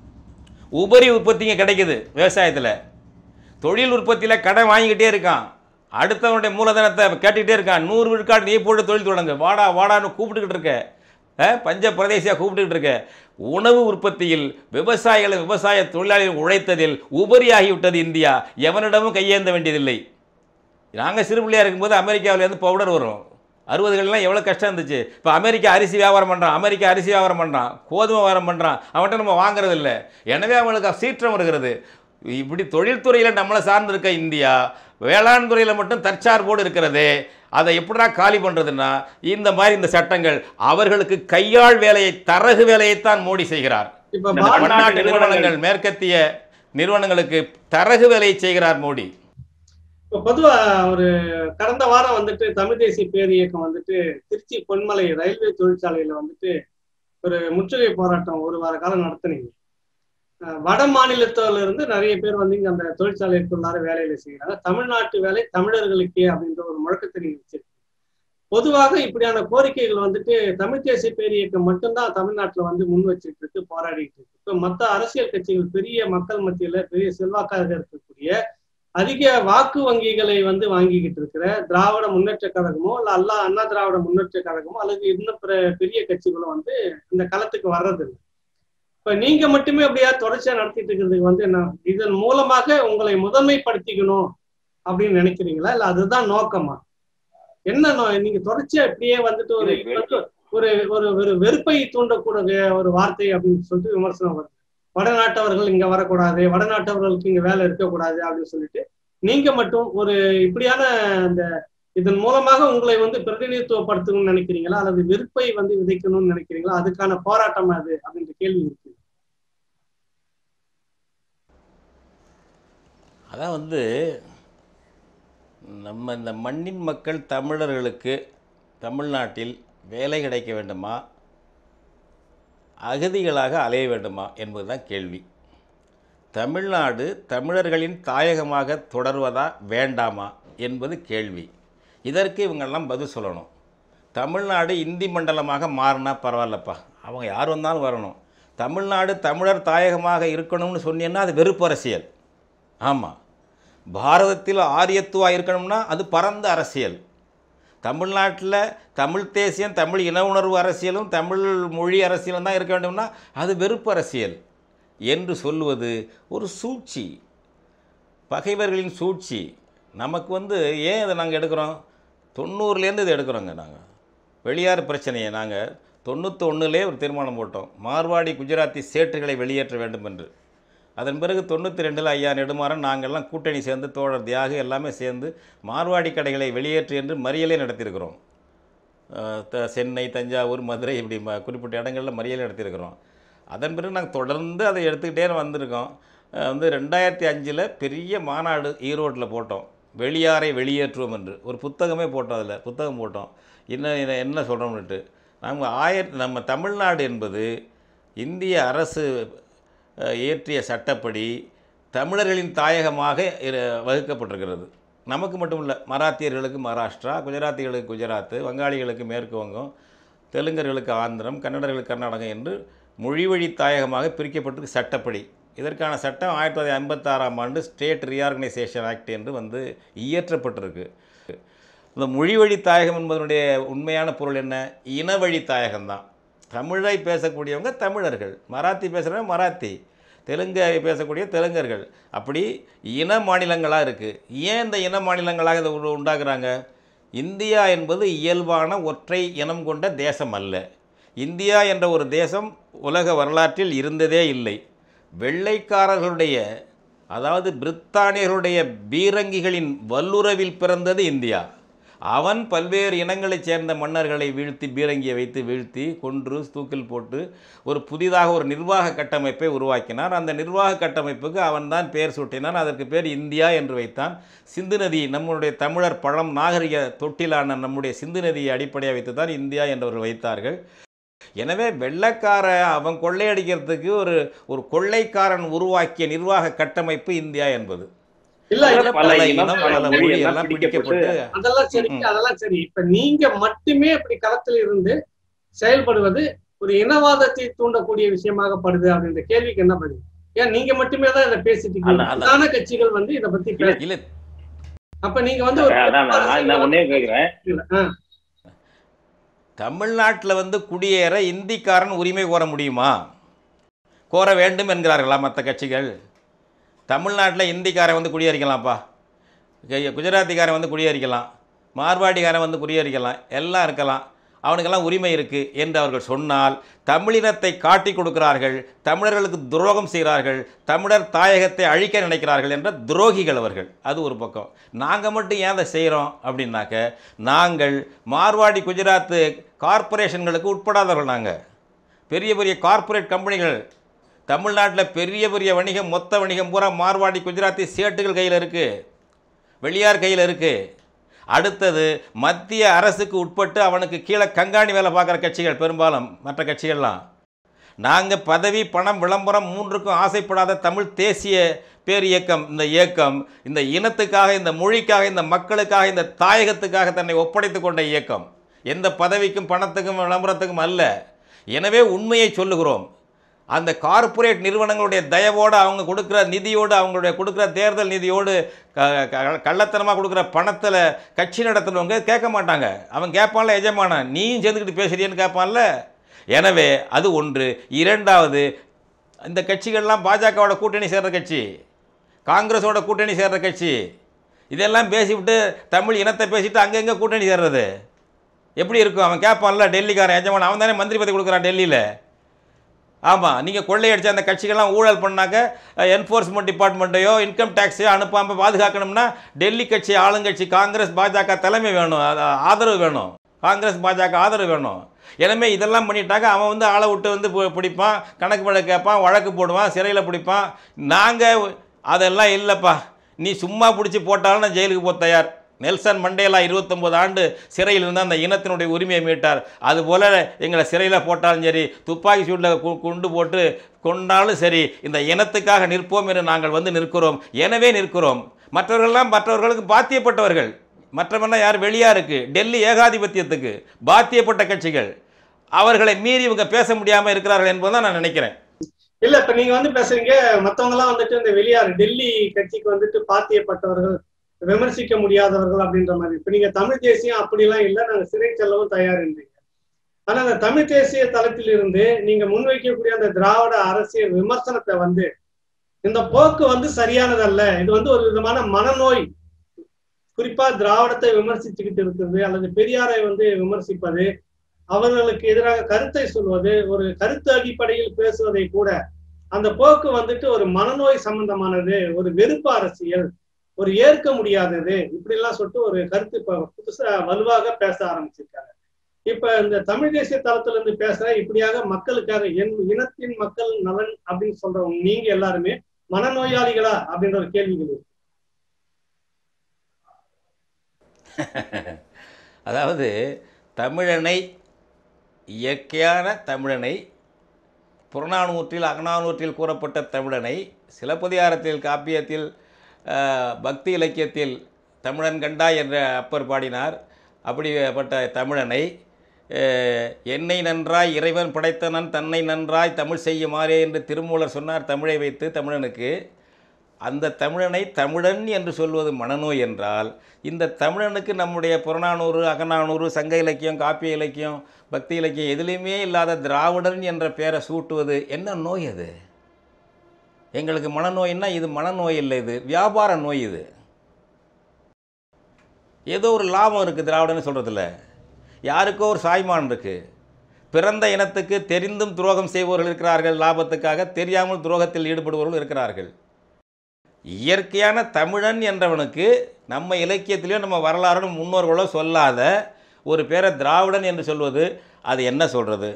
உபரி உற்பத்திங்க கிடைக்குது விவசாயத்தில் தொழில் உற்பத்தியில் கடன் வாங்கிக்கிட்டே இருக்கான் அடுத்தவனுடைய மூலதனத்தை கேட்டுக்கிட்டே இருக்கான் நூறு விழுக்காடு நீ போட்டு தொழில் தொடங்கு வாடா வாடான்னு கூப்பிட்டுக்கிட்டு இருக்க அஹ், பஞ்ச பிரதேசியாக கூப்பிட்டுக்கிட்டு இருக்க உணவு உற்பத்தியில் விவசாயிகளை விவசாய தொழிலாளிகள் உழைத்ததில் உபரியாகிவிட்டது இந்தியா எவனிடமும் கையேந்த வேண்டியதில்லை நாங்கள் சிறு பிள்ளையா இருக்கும்போது அமெரிக்காவிலேருந்து பவுடர் வரும் அறுபதுகள்லாம் எவ்வளோ கஷ்டம் இருந்துச்சு இப்போ அமெரிக்கா அரிசி வியாபாரம் பண்ணுறான் அமெரிக்கா அரிசி வியாபாரம் பண்ணுறான் கோதுமை வியாபாரம் பண்ணுறான் அவன்கிட்ட நம்ம வாங்குறது இல்லை எனவே அவங்களுக்கு சீற்றம் வருகிறது இப்படி தொழில்துறையில் நம்மளை சார்ந்திருக்க இந்தியா வேளாண் துறையில் மட்டும் தற்சார்போடு இருக்கிறது அதை எப்படிடா காலி பண்ணுறதுன்னா இந்த மாதிரி இந்த சட்டங்கள் அவர்களுக்கு கையாள் வேலையை தரகு வேலையைத்தான் மோடி செய்கிறார் இப்ப இந்த பாரத- பன்னாட்டு நிறுவனங்கள் மேற்கத்திய நிறுவனங்களுக்கு தரகு வேலையை செய்கிறார் மோடி இப்ப பொதுவா ஒரு கடந்த வாரம் வந்துட்டு தமிழ் தேசிய பேர் இயக்கம் வந்துட்டு திருச்சி பொன்மலை ரயில்வே தொழிற்சாலையில வந்துட்டு ஒரு முற்றுகை போராட்டம் ஒரு வார காலம் நடத்துனீங்க அஹ் வட மாநிலத்துல இருந்து நிறைய பேர் வந்து இங்க அந்த தொழிற்சாலைக்குள்ளார வேலையில செய்யறாங்க தமிழ்நாட்டு வேலை தமிழர்களுக்கே அப்படின்ற ஒரு முழக்கத்தை நீங்க வச்சிருக்கீங்க பொதுவாக இப்படியான கோரிக்கைகள் வந்துட்டு தமிழ் தேசிய பேர் இயக்கம் மட்டும்தான் தமிழ்நாட்டுல வந்து முன் வச்சுட்டு இருக்கு போராடிட்டு இருக்கு இப்ப மத்த அரசியல் கட்சிகள் பெரிய மக்கள் மத்தியில பெரிய செல்வாக்காக இருக்கக்கூடிய அதிக வாக்கு வங்கிகளை வந்து வாங்கிக்கிட்டு இருக்கிற திராவிட முன்னேற்ற கழகமோ இல்ல அல்லா அண்ணா திராவிட முன்னேற்ற கழகமோ அல்லது இன்னும் பிற பெரிய கட்சிகளோ வந்து இந்த களத்துக்கு வர்றது இல்லை இப்ப நீங்க மட்டுமே அப்படியா தொடர்ச்சியா நடத்திட்டு இருக்கிறதுக்கு வந்து என்ன இதன் மூலமாக உங்களை முதன்மைப்படுத்திக்கணும் அப்படின்னு நினைக்கிறீங்களா இல்ல அதுதான் நோக்கமா என்ன நோ- நீங்க தொடர்ச்சியா இப்படியே வந்துட்டு ஒரு இது இது வந்து ஒரு ஒரு ஒரு வெறுப்பை தூண்டக்கூடிய ஒரு வார்த்தை அப்படின்னு சொல்லிட்டு விமர்சனம் வருது வடநாட்டவர்கள் இங்க வரக்கூடாது வடநாட்டவர்களுக்கு இங்க வேலை இருக்கக்கூடாது அப்படின்னு சொல்லிட்டு நீங்க மட்டும் ஒரு இப்படியான அந்த இதன் மூலமாக உங்களை வந்து பிரதிநிதித்துவப்படுத்தணும்னு நினைக்கிறீங்களா அல்லது வெறுப்பை வந்து விதைக்கணும்னு நினைக்கிறீங்களா அதுக்கான போராட்டம் அது அப்படின்ற கேள்வி இருக்கு அதான் வந்து நம்ம இந்த மண்ணின் மக்கள் தமிழர்களுக்கு தமிழ்நாட்டில் வேலை கிடைக்க வேண்டுமா அகதிகளாக அலைய வேண்டுமா என்பதுதான் கேள்வி தமிழ்நாடு தமிழர்களின் தாயகமாக தொடர்வதா வேண்டாமா என்பது கேள்வி இதற்கு இவங்கெல்லாம் பதில் சொல்லணும் தமிழ்நாடு இந்தி மண்டலமாக மாறினா பரவாயில்லப்பா அவங்க யார் வந்தாலும் வரணும் தமிழ்நாடு தமிழர் தாயகமாக இருக்கணும்னு சொன்னீங்கன்னா அது வெறுப்பு அரசியல் ஆமாம் பாரதத்தில் ஆரியத்துவா இருக்கணும்னா அது பரந்த அரசியல் தமிழ்நாட்டில் தமிழ் தேசியம் தமிழ் இன உணர்வு அரசியலும் தமிழ் மொழி அரசியலும் தான் இருக்க வேண்டும்னா அது வெறுப்பு அரசியல் என்று சொல்லுவது ஒரு சூழ்ச்சி பகைவர்களின் சூழ்ச்சி நமக்கு வந்து ஏன் இதை நாங்கள் எடுக்கிறோம் தொண்ணூறுலேருந்து இதை எடுக்கிறோங்க நாங்கள் வெளியார் பிரச்சனையை நாங்கள் தொண்ணூத்தொன்னுலே ஒரு தீர்மானம் போட்டோம் மார்வாடி குஜராத்தி சேட்டுகளை வெளியேற்ற வேண்டும் என்று அதன் பிறகு தொண்ணூற்றி ரெண்டில் ஐயா நெடுமாறன் நாங்கள்லாம் கூட்டணி சேர்ந்து தோழர் தியாகு எல்லாமே சேர்ந்து மார்வாடி கடைகளை வெளியேற்று என்று மறியலே நடத்தியிருக்கிறோம் அஹ் த- சென்னை தஞ்சாவூர் மதுரை இப்படி ம குறிப்பிட்ட இடங்களில் மறியலே நடத்தியிருக்கிறோம் அதன் பிறகு நாங்கள் தொடர்ந்து அதை எடுத்துக்கிட்டே வந்திருக்கோம் அஹ் வந்து ரெண்டாயிரத்தி அஞ்சில் பெரிய மாநாடு ஈரோட்டில் போட்டோம் வெளியாரை வெளியேற்றுவோம் என்று ஒரு புத்தகமே போட்டோம் அதில் புத்தகம் போட்டோம் இன்னும் என்ன- என்ன சொல்கிறோம்னுட்டு நம்ம ஆயிரத்தி நம்ம தமிழ்நாடு என்பது இந்திய அரசு அஹ், இயற்றிய சட்டப்படி தமிழர்களின் தாயகமாக இரு- வகுக்கப்பட்டிருக்கிறது நமக்கு மட்டும் இல்லை மராத்தியர்களுக்கு மகாராஷ்டிரா குஜராத்திகளுக்கு குஜராத் வங்காளிகளுக்கு மேற்கு வங்கம் தெலுங்கர்களுக்கு ஆந்திரம் கன்னடர்களுக்கு கர்நாடகம் என்று மொழி வழி தாயகமாக பிரிக்கப்பட்டிருக்கு சட்டப்படி இதற்கான சட்டம் ஆயிரத்தி தொள்ளாயிரத்தி ஐம்பத்தாறாம் ஆண்டு ஸ்டேட் ரீஆர்கனைசேஷன் ஆக்ட் என்று வந்து இயற்றப்பட்டிருக்கு இந்த மொழி வழி தாயகம் என்பதனுடைய உண்மையான பொருள் என்ன இன வழி தாயகம்தான் தமிழை பேசக்கூடியவங்க தமிழர்கள் மராத்தி பேசுகிறவங்க மராத்தி தெலுங்கை பேசக்கூடிய தெலுங்கர்கள் அப்படி இன மாநிலங்களாக இருக்குது ஏன் இந்த இன மாநிலங்களாக இதை உரு- உண்டாக்குறாங்க இந்தியா என்பது இயல்பான ஒற்றை இனம் கொண்ட தேசம் அல்ல இந்தியா என்ற ஒரு தேசம் உலக வரலாற்றில் இருந்ததே இல்லை வெள்ளைக்காரர்களுடைய அதாவது பிரித்தானியர்களுடைய பீரங்கிகளின் வல்லுறவில் பிறந்தது இந்தியா அவன் பல்வேறு இனங்களைச் சேர்ந்த மன்னர்களை வீழ்த்தி பீரங்கியை வைத்து வீழ்த்தி கொன்று தூக்கில் போட்டு ஒரு புதிதாக ஒரு நிர்வாக கட்டமைப்பை உருவாக்கினான் அந்த நிர்வாக கட்டமைப்புக்கு அவன்தான் பெயர் சூட்டினான் அதற்கு பேர் இந்தியா என்று வைத்தான் சிந்து நதி நம்முடைய தமிழர் பழம் நாகரிக தொட்டிலான நம்முடைய சிந்து நதியை அடிப்படையாக வைத்து தான் இந்தியா என்றவர்கள் வைத்தார்கள் எனவே வெள்ளைக்கார அவன் கொள்ளையடிக்கிறதுக்கு ஒரு ஒரு கொள்ளைக்காரன் உருவாக்கிய நிர்வாக கட்டமைப்பு இந்தியா என்பது இல்ல அதுல பல பல இனம், இனம் பல பல மொழி மொழி எல்லாம் எல்லாம் பிடிக்கப்பட்டு பிடிக்கப்பட்டு அதெல்லாம் சரி ம். அதெல்லாம் சரி இப்ப நீங்க மட்டுமே இப்படி களத்தில் இருந்து செயல்படுவது ஒரு இனவாதத்தை தூண்டக்கூடிய விஷயமாகப்படுது அப்படின்ற கேள்விக்கு என்ன பதில் ஏன் நீங்க மட்டுமே தான் இதை பேசிட்டு இருக்கீங்க அதான், அதான். பிரதான கட்சிகள் வந்து இதை பத்தி பேச இல்ல அப்ப நீங்க வந்து ஒரு அதான் நான் நான் ஒன்னே கேக்குறேன் ஆ, தமிழ்நாட்டில் வந்து குடியேற இந்திக்காரன் உரிமை கோர முடியுமா கோர வேண்டும் என்கிறார்களா மற்ற கட்சிகள் தமிழ்நாட்டில் இந்திக்காரன் வந்து குடியேறிக்கலாம்ப்பா கு- குஜராத்திக்காரன் வந்து குடியேறிக்கலாம் மார்வாடிக்காரன் வந்து குடியேறிக்கலாம் எல்லாம் இருக்கலாம் அவனுக்கெல்லாம் உரிமை இருக்குது என்று அவர்கள் சொன்னால் தமிழினத்தை காட்டி கொடுக்கிறார்கள் தமிழர்களுக்கு துரோகம் செய்கிறார்கள் தமிழர் தாயகத்தை அழிக்க நினைக்கிறார்கள் என்ற துரோகிகள் அவர்கள் அது ஒரு பக்கம் நாங்கள் மட்டும் ஏன் அதை செய்கிறோம் அப்படின்னாக்க நாங்கள் மார்வாடி குஜராத்து கார்ப்பரேஷன்களுக்கு உட்படாதவர்கள் நாங்கள் பெரிய பெரிய கார்ப்பரேட் கம்பெனிகள் தமிழ்நாட்டில் பெரிய பெரிய வணிகம் மொத்த வணிகம் பூரா மார்வாடி குஜராத்தி சேட்டுகள் கையில் இருக்குது வெளியார் கையில் இருக்குது அடுத்தது மத்திய அரசுக்கு உட்பட்டு அவனுக்கு கீழே கண்காணி வேலை பார்க்குற கட்சிகள் பெரும்பாலும் மற்ற கட்சிகள்லாம் நாங்கள் பதவி பணம் விளம்பரம் மூன்றுக்கும் ஆசைப்படாத தமிழ் தேசிய பேர் இயக்கம் இந்த இயக்கம் இந்த இனத்துக்காக இந்த மொழிக்காக இந்த மக்களுக்காக இந்த தாயகத்துக்காக தன்னை ஒப்படைத்து கொண்ட இயக்கம் எந்த பதவிக்கும் பணத்துக்கும் விளம்பரத்துக்கும் அல்ல எனவே உண்மையை சொல்லுகிறோம் அந்த கார்ப்பரேட் நிறுவனங்களுடைய தயவோடு அவங்க கொடுக்குற நிதியோடு அவங்களுடைய கொடுக்குற தேர்தல் நிதியோடு க- க- கள்ளத்தனமாக கொடுக்குற பணத்தில் கட்சி நடத்துனவங்க கேட்க மாட்டாங்க அவன் கேட்பான்ல எஜமானன் நீயும் சேர்ந்துக்கிட்டு பேசுறியன்னு கேட்பான்ல எனவே அது ஒன்று இரண்டாவது இந்த கட்சிகள்லாம் பாஜகவோட கூட்டணி சேர்ற கட்சி காங்கிரஸோட கூட்டணி சேர்ற கட்சி இதெல்லாம் பேசிவிட்டு தமிழ் இனத்தை பேசிட்டு அங்கங்கே கூட்டணி சேர்றது எப்படி இருக்கும் அவன் கேட்பான்ல டெல்லிக்காரன் எஜமான் அவன் தானே மந்திரி பதவி கொடுக்குறான் டெல்லியில் ஆமாம் நீங்கள் கொள்ளையடிச்ச அந்த கட்சிகள்லாம் ஊழல் பண்ணாக்க என்ஃபோர்ஸ்மெண்ட் டிபார்ட்மெண்ட்டையோ இன்கம் டேக்ஸையோ அனுப்பாமல் பாதுகாக்கணும்னா டெல்லி கட்சி ஆளுங்கட்சி காங்கிரஸ் பாஜக தலைமை வேணும் அது ஆதரவு வேணும் காங்கிரஸ் பாஜக ஆதரவு வேணும் எனவே இதெல்லாம் பண்ணிட்டாக்க அவன் வந்து ஆளை விட்டு வந்து பு- பிடிப்பான் கணக்கு வழக்கு கேட்பான் வழக்கு போடுவான் சிறையில் பிடிப்பான் நாங்கள் அதெல்லாம் இல்லைப்பா நீ சும்மா பிடிச்சி போட்டாலும் நான் ஜெயிலுக்கு போக தயார் நெல்சன் மண்டேலா 29 ஆண்டு சிறையில் இருந்து அந்த இனத்தினுடைய உரிமையை மீட்டார் அதுபோல் எங்களை சிறையில் போட்டாலும் சரி துப்பாக்கி சூட்டில் கொண்டு போட்டு கொண்டாலும் சரி இந்த இனத்துக்காக நிற்போம் என்று நாங்கள் வந்து நிற்கிறோம் எனவே நிற்கிறோம் மற்றவர்கள்லாம் மற்றவர்களுக்கு பாத்தியப்பட்டவர்கள் மற்றவெல்லாம் யார் வெளியா இருக்கு டெல்லி ஏகாதிபத்தியத்துக்கு பாத்தியப்பட்ட கட்சிகள் அவர்களை மீறி இவங்க பேச முடியாமல் இருக்கிறார்கள் என்பதுதான் நான் நினைக்கிறேன் இல்ல இப்ப நீங்க வந்து பேசுறீங்க மத்தவங்க எல்லாம் வந்துட்டு இந்த வெளியார் டெல்லி கட்சிக்கு வந்துட்டு பாத்தியப்பட்டவர்கள் விமர்சிக்க முடியாதவர்கள் அப்படின்ற மாதிரி இப்ப நீங்க தமிழ் தேசியம் அப்படிலாம் இல்ல நாங்க சிறை செல்லவும் தயார்ன்றீங்க ஆனா அந்த தமிழ் தேசிய தளத்தில் இருந்து நீங்க முன்வைக்கக்கூடிய அந்த திராவிட அரசியல் விமர்சனத்தை வந்து இந்த போக்கு வந்து சரியானதல்ல இது வந்து ஒரு விதமான மனநோய் குறிப்பா திராவிடத்தை விமர்சிச்சுக்கிட்டு இருக்கிறது அல்லது பெரியாரை வந்து விமர்சிப்பது அவர்களுக்கு எதிராக கருத்தை சொல்வது ஒரு கருத்து அடிப்படையில் பேசுவதை கூட அந்த போக்கு வந்துட்டு ஒரு மனநோய் சம்பந்தமானது ஒரு வெறுப்பு அரசியல் ஒரு ஏற்க முடியாதது இப்படி எல்லாம் சொல்லிட்டு ஒரு கருத்து இப்ப புதுசா வலுவாக பேச ஆரம்பிச்சிருக்காங்க இப்ப இந்த தமிழ் தேசிய தளத்துல இருந்து பேசுற இப்படியாக மக்களுக்காக என் இனத்தின் மக்கள் நலன் அப்படின்னு சொல்றவங்க நீங்க எல்லாருமே மனநோயாளிகளா அப்படின்ற ஒரு கேள்விகள் இருக்கு அதாவது தமிழனை இயற்கையான தமிழனை புறநானூற்றில் அகநானூற்றில் கூறப்பட்ட தமிழனை சிலப்பதிகாரத்தில் காப்பியத்தில் அஹ், பக்தி இலக்கியத்தில் தமிழன் கண்டாய் என்ற அப்பர் பாடினார் அப்படிப்பட்ட தமிழனை அஹ், என்னை நன்றாய் இறைவன் படைத்தனன் தன்னை நன்றாய் தமிழ் செய்யுமாறே என்று திருமூலர் சொன்னார் தமிழை வைத்து தமிழனுக்கு அந்த தமிழனை தமிழன் என்று சொல்வது மனநோய் என்றால் இந்த தமிழனுக்கு நம்முடைய புறநானூறு அகநானூறு சங்க இலக்கியம் காப்பிய இலக்கியம் பக்தி இலக்கியம் எதுலேயுமே இல்லாத திராவிடன் என்ற பெயரை சூட்டுவது என்ன நோய் அது எங்களுக்கு மனநோய்னா இது மனநோய் இல்லை இது வியாபார நோய் இது ஏதோ ஒரு லாபம் இருக்குது திராவிடன்னு சொல்கிறதில்ல யாருக்கோ ஒரு சாய்மான் இருக்குது பிறந்த இனத்துக்கு தெரிந்தும் துரோகம் செய்பவர்கள் இருக்கிறார்கள் லாபத்துக்காக தெரியாமல் துரோகத்தில் ஈடுபடுபவர்கள் இருக்கிறார்கள் இயற்கையான தமிழன் என்றவனுக்கு நம்ம இலக்கியத்திலையோ நம்ம வரலாறும் முன்னோர்களோ சொல்லாத ஒரு பேரை திராவிடன் என்று சொல்வது அது என்ன சொல்கிறது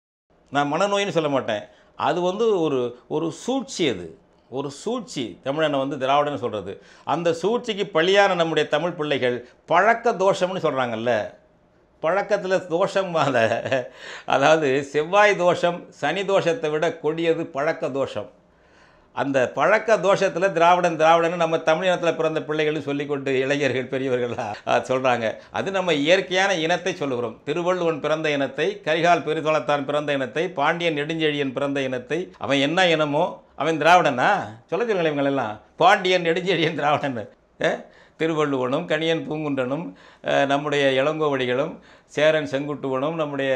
நான் மனநோயின்னு சொல்ல மாட்டேன் அது வந்து ஒரு ஒரு சூழ்ச்சி அது ஒரு சூழ்ச்சி தமிழனை வந்து திராவிடன்னு சொல்கிறது அந்த சூழ்ச்சிக்கு பலியான நம்முடைய தமிழ் பிள்ளைகள் பழக்க தோஷம்னு சொல்கிறாங்கல்ல பழக்கத்தில் தோஷம் அத அதாவது செவ்வாய் தோஷம் சனி தோஷத்தை விட கொடியது பழக்க தோஷம் அந்த பழக்க தோஷத்தில் திராவிடன் திராவிடன் நம்ம தமிழினத்தில் பிறந்த பிள்ளைகளும் சொல்லிக்கொண்டு இளைஞர்கள் பெரியவர்களாக சொல்கிறாங்க அது நம்ம இயற்கையான இனத்தை சொல்லுகிறோம் திருவள்ளுவன் பிறந்த இனத்தை கரிகால் பெருதொளத்தான் பிறந்த இனத்தை பாண்டியன் நெடுஞ்செழியன் பிறந்த இனத்தை அவன் என்ன இனமோ அவன் திராவிடனா சொல்ல சொல்லுங்களேன் இவங்களெல்லாம் பாண்டியன் நெடுஞ்செழியன் திராவிடன் அஹ்? திருவள்ளுவனும் கணியன் பூங்குன்றனும் அஹ், நம்முடைய இளங்கோவடிகளும் சேரன் செங்குட்டுவனும் நம்முடைய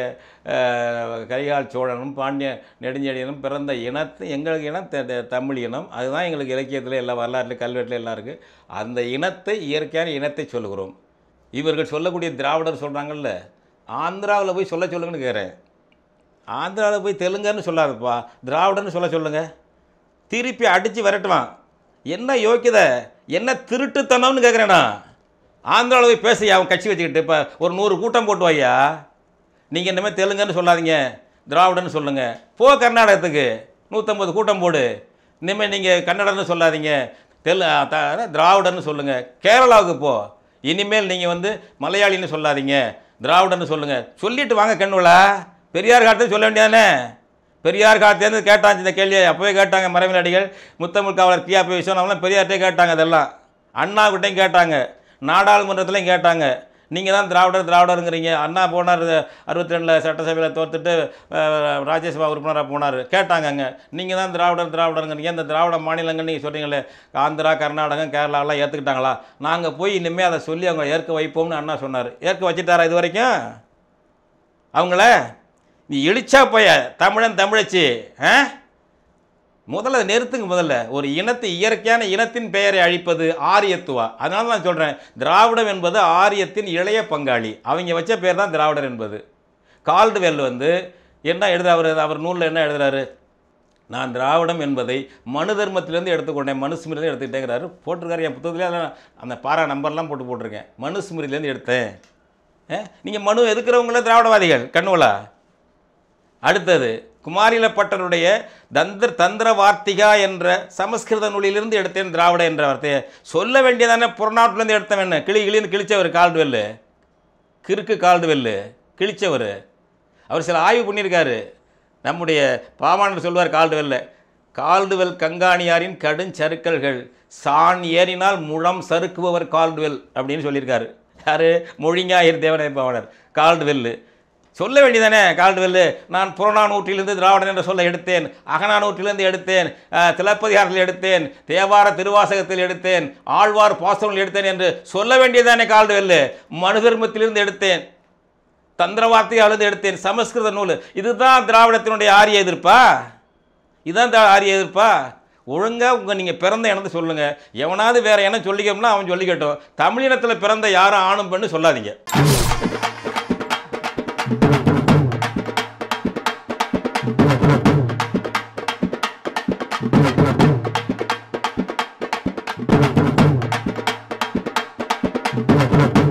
அஹ், கரிகால் சோழனும் பாண்டிய நெடுஞ்செழியனும் பிறந்த இனத்து எங்களுக்கு இனம் த- த- தமிழ் இனம் அதுதான் எங்களுக்கு இலக்கியத்தில் எல்லா வரலாற்றில் கல்வெட்டில் எல்லாம் இருக்குது அந்த இனத்தை இயற்கையான இனத்தை சொல்லுகிறோம் இவர்கள் சொல்லக்கூடிய திராவிடர் சொல்கிறாங்கல்ல ஆந்திராவில் போய் சொல்ல சொல்லுங்கன்னு கேட்குறேன் ஆந்திராவில் போய் தெலுங்குன்னு சொல்லாதப்பா திராவிடன்னு சொல்ல சொல்லுங்கள் திருப்பி அடித்து விரட்டுவான் என்ன யோக்கியதை என்ன திருட்டுத்தனம்னு கேட்குறேண்ணா ஆந்திராவில் போய் பேசி அவன் கட்சி வச்சுக்கிட்டு இப்போ ஒரு நூறு கூட்டம் போட்டு வையா நீங்கள் இனிமேல் தெலுங்குன்னு சொல்லாதீங்க திராவிடன்னு சொல்லுங்கள் போ கர்நாடகத்துக்கு நூற்றம்பது கூட்டம் போடு இனிமேல் நீங்கள் கன்னடன்னு சொல்லாதீங்க தெலு த- திராவிடன்னு சொல்லுங்கள் கேரளாவுக்கு போ இனிமேல் நீங்கள் வந்து மலையாளின்னு சொல்லாதீங்க திராவிடன்னு சொல்லுங்கள் சொல்லிட்டு வாங்க கண்ணுலா பெரியார் காலத்தில் சொல்ல வேண்டியதானே பெரியார் காலத்துலேருந்து கேட்டாங்க இந்த கேள்வியை அப்போவே கேட்டாங்க மறைவில் அடிகள் முத்தமிழ் காவலர் பியா பி விஸ்வநாதெல்லாம் பெரியார்ட்டே கேட்டாங்க அதெல்லாம் அண்ணாக்கிட்டையும் கேட்டாங்க நாடாளுமன்றத்துலையும் கேட்டாங்க நீங்கள் தான் திராவிடர் திராவிடருங்கிறீங்க அண்ணா போனார் அறுபத்தி ரெண்டில் சட்டசபையில் தோத்துட்டு அஹ், ராஜ்யசபா உறுப்பினராக போனார் கேட்டாங்க அங்கே நீங்கள் தான் திராவிடர் திராவிடருங்கிறீங்க இந்த திராவிட மாநிலங்கள் நீங்கள் சொல்கிறீங்களே ஆந்திரா கர்நாடகம் கேரளாலாம் ஏற்றுக்கிட்டாங்களா நாங்கள் போய் இனிமேல் அதை சொல்லி அவங்க ஏற்க வைப்போம்னு அண்ணா சொன்னார் ஏற்க வச்சுட்டாரா இது வரைக்கும் அவங்கள நீ இழிச்சா போய தமிழன் தமிழச்சி ஆ முதல்ல அதை நிறுத்துங்க முதல்ல ஒரு இனத்து இயற்கையான இனத்தின் பெயரை அழிப்பது ஆரியத்துவா அதனால நான் சொல்கிறேன் திராவிடம் என்பது ஆரியத்தின் இளைய பங்காளி அவங்க வச்ச பேர் தான் திராவிடர் என்பது கால்டுவெல் வந்து என்ன எழுத அவர் அவர் நூலில் என்ன எழுதுறாரு நான் திராவிடம் என்பதை மனு தர்மத்திலேருந்து எடுத்துக்கொண்டேன் மனுஸ்மிரிலேருந்து எடுத்துக்கிட்டேங்கிறாரு போட்டிருக்காரு என் புத்தகத்துலேயே அதெல்லாம் அந்த பாரா நம்பர்லாம் போட்டு போட்டிருக்கேன் மனுஸ்மிரிலேருந்து எடுத்தேன் நீங்கள் மனு எதுக்குறவங்கள திராவிடவாதிகள் கண்ணுவலா அடுத்தது குமாரிலப்பட்டருடைய தந்திர தந்திர வார்த்திகா என்ற சமஸ்கிருத நூலிலிருந்து எடுத்தேன் திராவிட என்ற வார்த்தையை சொல்ல வேண்டியதானே புறநாட்டிலேருந்து எடுத்தவன் என்ன கிளி கிளின்னு கிழிச்சவர் கால்டுவெல்லு கிறுக்கு கால்டுவெல்லு கிழிச்சவர் அவர் சில ஆய்வு பண்ணியிருக்காரு நம்முடைய பாவாணர் சொல்வார் கால்டுவெல்ல கால்டுவெல் கங்காணியாரின் கடுஞ்சறுக்கல்கள் சான் ஏறினால் முழம் சறுக்குபவர் கால்டுவெல் அப்படின்னு சொல்லியிருக்காரு யார் மொழிஞாயிர் தேவனை பாவனர் கால்டுவெல்லு சொல்ல வேண்டியதானே கால்டுவெல்லு நான் புறநானூற்றிலிருந்து திராவிடன் என்ற சொல்ல எடுத்தேன் அகநானூற்றிலிருந்து எடுத்தேன் அஹ், சிலப்பதிகாரத்தில் எடுத்தேன் தேவார திருவாசகத்தில் எடுத்தேன் ஆழ்வார் பாசனங்கள் எடுத்தேன் என்று சொல்ல வேண்டியதானே கால்டுவெல்லு மனுதர்மத்திலிருந்து எடுத்தேன் தந்திரவார்த்தையாளது எடுத்தேன் சமஸ்கிருத நூல் இதுதான் திராவிடத்தினுடைய ஆரிய எதிர்ப்பா இதுதான் திரா- ஆரிய எதிர்ப்பா ஒழுங்காக உங்கள் நீங்கள் பிறந்த இனத்தை சொல்லுங்கள் எவனாவது வேற இனம் சொல்லிக்கணும்னா அவன் சொல்லிக்கட்டும் தமிழினத்தில் பிறந்த யாரும் ஆணும் பெண்ணு சொல்லாதீங்க Thank you.